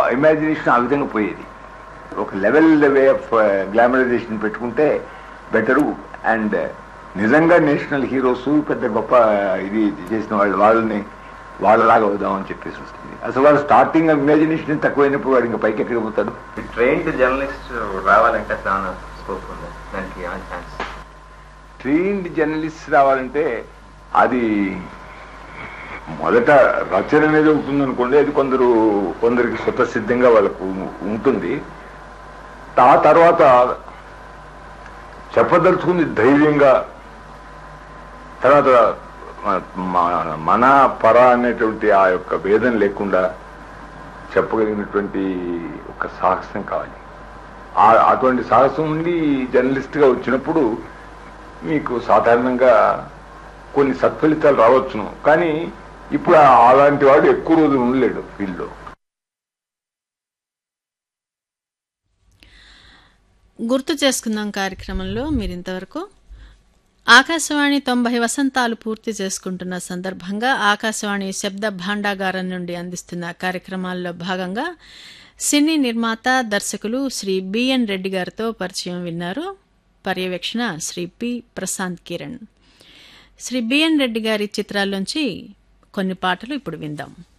imagination ఆ విధంగా పోయేది ఒక లెవెల్ వే ఆఫ్ గ్లామరైజేషన్ పెట్టుకుంటే బెటరు అండ్ నిజంగా నేషనల్ హీరోస్ పెద్ద గొప్ప ఇది చేసిన వాళ్ళు వాళ్ళని వాళ్ళలాగా అవుదామని చెప్పేసి వస్తుంది అసలు వాడు స్టార్టింగ్ ఇమాజినేషన్ తక్కువైనప్పుడు వాడు ఇంకా పైకి ఎక్కడికి పోతాడు ట్రైన్డ్ జర్నలిస్ట్ రావాలంటే చాలా స్కోప్ ఉంది దానికి ఛాన్స్ ట్రైన్డ్ జర్నలిస్ట్ రావాలంటే అది మొదట రచన అనేది ఉంటుంది అనుకోండి అది కొందరు కొందరికి స్వతసిద్ధంగా వాళ్ళకు ఉంటుంది ఆ తర్వాత చెప్పదలుచుకుంది ధైర్యంగా తర్వాత మ- మన పర అనేటువంటి ఆ యొక్క భేదం లేకుండా చెప్పగలిగినటువంటి ఒక సాహసం కావాలి ఆ- అటువంటి సాహసం ఉండి జర్నలిస్ట్గా వచ్చినప్పుడు మీకు సాధారణంగా కొన్ని సత్ఫలితాలు రావచ్చును కానీ ఇప్పుడు ఆ- అలాంటి వాడు ఎక్కువ రోజులు ఉండలేడు ఫీల్డ్లో గుర్తు చేసుకుందాం కార్యక్రమంలో మీరు ఇంతవరకు ఆకాశవాణి తొంభై వసంతాలు పూర్తి చేసుకుంటున్న సందర్భంగా ఆకాశవాణి శబ్ద భాండాగారం నుండి అందిస్తున్న కార్యక్రమాల్లో భాగంగా సినీ నిర్మాత దర్శకులు శ్రీ బిఎన్ రెడ్డి గారితో పరిచయం విన్నారు పర్యవేక్షణ శ్రీ పి ప్రశాంత్ కిరణ్ శ్రీ బిఎన్ రెడ్డి గారి చిత్రాల్లోంచి కొన్ని పాటలు ఇప్పుడు విందాం